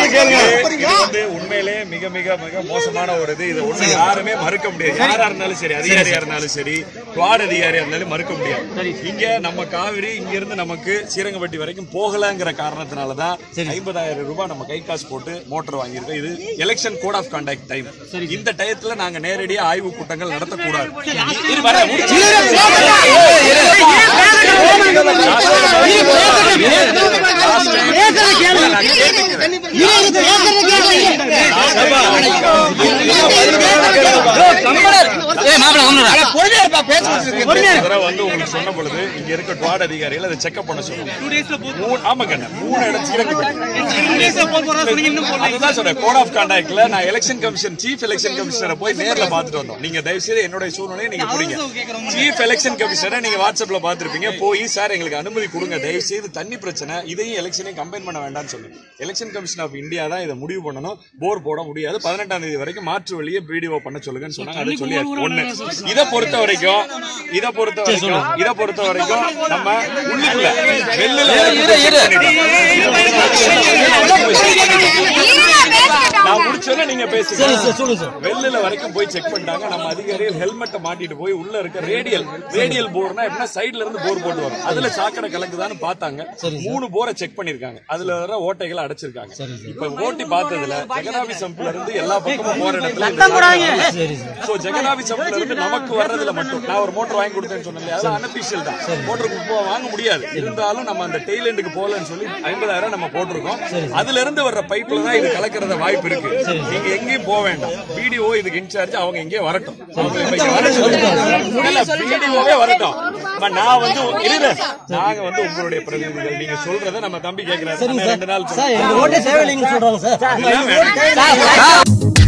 இது வந்து உண்மையிலே மிக மிக மிக மோசமான ஒரு இது இது ஒண்ணு யாருமே மறுக்க முடியாது யாரா இருந்தாலும் சரி அதிகாரியா இருந்தாலும் சரி குவாட் அதிகாரியா இருந்தாலும் மறுக்க முடியாது இங்க நம்ம காவிரி இங்க இருந்து நமக்கு சீரங்கப்பட்டி வரைக்கும் போகலங்கிற காரணத்தினாலதான் ஐம்பதாயிரம் ரூபாய் நம்ம கை காசு போட்டு மோட்டர் வாங்கியிருக்கோம் இது election code of conduct time இந்த டயத்துல நாங்க நேரடியா ஆய்வு கூட்டங்கள் நடத்தக்கூடாது இது வர தடவை வந்து உங்களுக்கு சொன்ன பொழுது இங்க இருக்க டுவாட் அதிகாரிகள் அதை செக்அப் பண்ண சொல்லுங்க மூணு- ஆமாங்க அண்ணா, மூணு இடம் சீரங்கப்பட்டி அதுதான் சொல்றேன் கோட் ஆஃப் கான்டாக்ட்ல நான் எலெக்ஷன் கமிஷன் சீஃப் எலெக்ஷன் கமிஷனரை போய் நேர்ல பாத்துட்டு வந்தோம் நீங்க தயவு செய்து என்னுடைய சூழ்நிலையை நீங்க புரியுங்க சீஃப் எலெக்ஷன் கமிஷனரை நீங்க வாட்ஸ்அப்ல பாத்துருப்பீங்க போய் சார் எங்களுக்கு அனுமதி கொடுங்க தயவு செய்து தண்ணி பிரச்சனை இதையும் எலெக்ஷனையும் கம்பைன் பண்ண வேண்டாம்னு சொல்லி எலெக்ஷன் கமிஷன் ஆஃப் இந்தியா தான் இதை முடிவு பண்ணணும் போர் போட முடியாது பதினெட்டாம் தேதி வரைக்கும் மாற்று வழியை பிடிஓ பண்ண சொல்லுங்கன்னு சொன்னாங்க அதை சொல்லி ஒண்ணு இதை பொறுத்த வரைக்கும் இதை பொறுத்த வரைக்கும் இதை பொறுத்த வரைக்கும் நம்ம உள்ளுக்குள்ள வெள்ளில நான் முடிச்சோன்னே நீங்க பேசுங்க வெள்ளில வரைக்கும் போய் செக் பண்ணிட்டாங்க நம்ம அதிகாரிகள் ஹெல்மெட்டை மாட்டிட்டு போய் உள்ள இருக்க ரேடியல் ரேடியல் போர்னா எப்படின்னா சைடுல இருந்து போர் போட்டு வரும் அதுல சாக்கடை கலக்குதான்னு பார்த்தாங்க மூணு போரை செக் பண்ணிருக்காங்க அதுல வர ஓட்டைகளை அடைச்சிருக்காங்க இப்ப ஓட்டி பார்த்ததுல ஜெகதாபி சம்புல இருந்து எல்லா பக்கமும் போற இடத்துல சோ ஜெகதாபி சம்புல இருந்து நமக்கு வர்றதுல மட்டும் நான் ஒரு மோட்டர் வாங்கி கொடுத்தேன்னு சொன்னேன் அது அன்அபிஷியல் தான் மோட்டருக்கு வாங்க முடியாது இருந்தாலும் நம்ம அந்த டெய்லெண்டுக்கு போகலன்னு சொல்லி ஐம்பதாயிரம் நம்ம போட்டிருக்கோம் அதுல இருந்து வர்ற பைப்ல தான் இது கலக்கிறத வாய்ப்பு இருக்கு நீங்க எங்கேயும் போக வேண்டாம் பிடிஓ இதுக்கு இன்சார்ஜ் அவங்க எங்கேயும் வரட்டும் அவங்க இப்ப இங்க வர சொல்லுங்க பிடிஓவே வரட்டும் அம்மா, நான் வந்து இரு நாங்க வந்து உங்களுடைய பிரதிநிதிகள் நீங்க சொல்றத நம்ம தம்பி கேக்குறாரு அண்ணா, ரெண்டு நாள் சார் எங்க ஓட்டே தேவையில்லைன்னு சொல்றாங்க சார் சொல்லுங்க